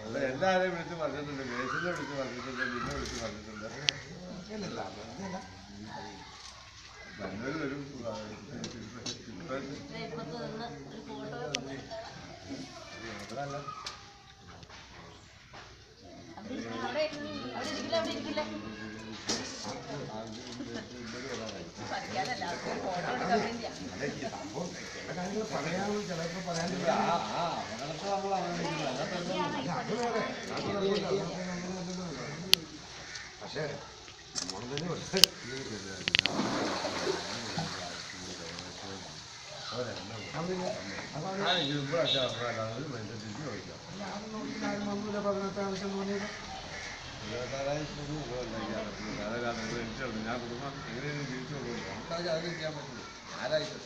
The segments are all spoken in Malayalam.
അല്ല എല്ലാരെയും വിളിച്ച് പറഞ്ഞിട്ടുണ്ട് കേസിനെ വിളിച്ച് പറഞ്ഞിട്ടുണ്ട് നിന്നെ വിളിച്ച് പറഞ്ഞിട്ടുണ്ട് നല്ലൊരു ഒരു ഇപ്പത്ത് നിന്ന് ഒരു ഫോട്ടോ അതല്ല അവിടെ അവിടെ ഇരിക്കില്ല അവിടെ ഇരിക്കില്ല പഠിക്കാനല്ല ഫോട്ടോ എടുക്കാൻ വേണ്ടിയാ ആ ആ അപകടത്തെ നമ്മൾ അവഗണിക്കില്ല പക്ഷേ നമ്മൾ തന്നെ ആ ഇപ്രാവശ്യം അപകടം ഒരു മനുഷ്യൻ തിരിച്ചു ചോദിക്കാം പതിനെട്ടാം വർഷം തോന്നിയത് ഇരുപത്താറായിരത്തി രൂപ ഉണ്ടാക്കി കാലകാലം എനിക്കുണ്ട് ഞാൻ കുടുംബം എങ്ങനെയും ജീവിച്ചു പോകുന്നു നമുക്കത് അത് ചെയ്യാൻ പറ്റുള്ളൂ ആരായിട്ട്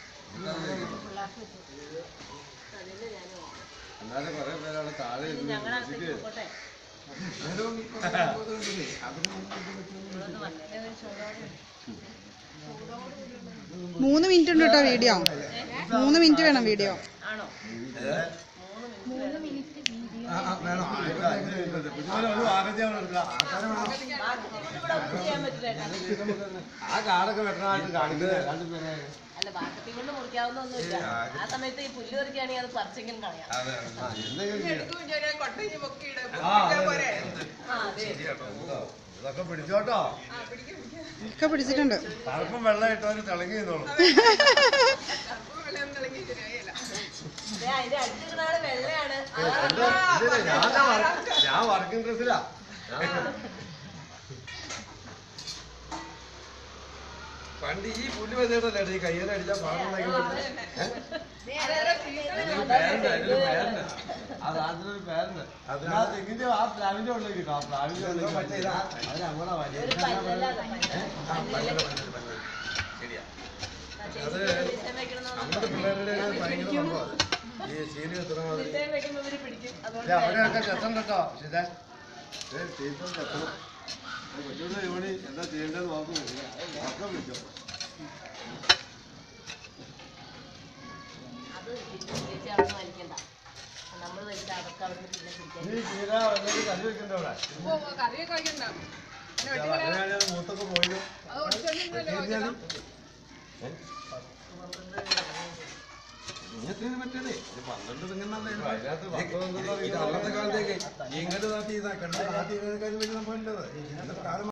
അല്ലാതെ കുറെ പേരാണ് താഴെ ഇരുന്ന് ഞങ്ങളടുത്തേക്ക് കൃഷിക്ക് പോട്ടെ നേരവും അതിന് ഇവിടുന്ന് വന്നേ ഒരു ചൂടോടെ മൂന്ന് മിനിറ്റ് ഉണ്ട് കേട്ടോ വീഡിയോ മൂന്ന് മിനിറ്റ് വേണം വീഡിയോ ആണോ വേണം കുഞ്ഞുമോനെ ആകത്യം എടുക്കാം ഇവിടെ ഒന്നും ചെയ്യാൻ പറ്റില്ല ആ കാടൊക്കെ വെട്ടണമായിട്ട് കാണിക്കുന്നത് രണ്ടുപേരെ അല്ല ബാക്കത്തി കൊണ്ട് മുറിക്കാവുന്ന ഒന്നുമില്ല ആ സമയത്ത് ഈ പുല്ല് പറിക്കുകയാണെങ്കിൽ അത് പറിച്ചെങ്കിലും കളയാം അതെ ആ, എന്തെങ്കിലും ചെയ്യാം. ആ അതെ ഇതൊക്കെ പിടിച്ചോട്ടോ ഒക്കെ പിടിച്ചിട്ടുണ്ട് തണുപ്പും വെള്ളം ഇട്ടവര് തിളങ്ങി നിന്നോളും ദേ, അതിന്റെ അടുത്തിരുന്ന ആള് വെള്ളയാണ് എന്താ? ഇതില്ല, ഞാൻ ദാ വർക്ക്- ഞാൻ വർക്കിംഗ് ഡ്രസ്സിലാ പണ്ട് ഈ പുല്ല് വെച്ചിട്ടല്ലേ ഈ കയ്യിൽ അടിച്ചാൽ പാടുണ്ടാക്കി പേരുണ്ട് അതിനൊരു പേരുണ്ട് അത് അതിനൊരു പേരുണ്ട് അതിനകത്ത് എങ്ങനെ ആ പ്ലാവിന്റെ ഉള്ളിൽ കിട്ടും ആ പ്ലാവിന്റെ ഉള്ളിൽ അതിനങ്ങനെ വലിയ ഒരു പല്ലല്ലാതെ ശരിയാ ഡിസൈൻ നമ്മുടെ പിള്ളേരുടെ ഒരു ഭയങ്കര സംഭവം ഈ സീരി എത്ര മാതിരി ഡിസൈൻ വെക്കുമ്പോ ഇവര് പിടിക്കും അതുകൊണ്ട് അവിടെയൊക്കെ ചെത്തം കേട്ടോ ശിതാ ടീച്ചർ ചെത്തണം കൊച്ചുകൂടെ ജോണി എന്താ ചെയ്യേണ്ടത് നോക്കും ഒക്കെ വിളിച്ചോ അത് പിന്നെ ചേച്ചി അവിടെ നിന്ന് വലിക്കണ്ട നമ്മൾ വലിച്ച അതൊക്കെ അവിടെ നിന്ന് പിന്നെ പിടിക്കാൻ നീ ചീര എന്തെങ്കിലും കറി വെക്കണ്ട അവിടെ അങ്ങനെയാണെങ്കിൽ മൂത്തൊക്കെ പോയില്ലോ ഇങ്ങനത്തേത് മറ്റേതേ ഇത് പന്ത്രണ്ട് തെങ്ങുന്നല്ലേ അതിനകത്ത് പത്ത് പന്ത്രണ്ട് ഇത് അന്നത്തെ കാലത്തേക്ക് ഇങ്ങനെ നാട്ടി ഇതാ കണ്ട നാട്ടി ഇതിനേക്കാളും വലിയ സംഭവം ഉണ്ടത് ഇന്നത്തെ കാലം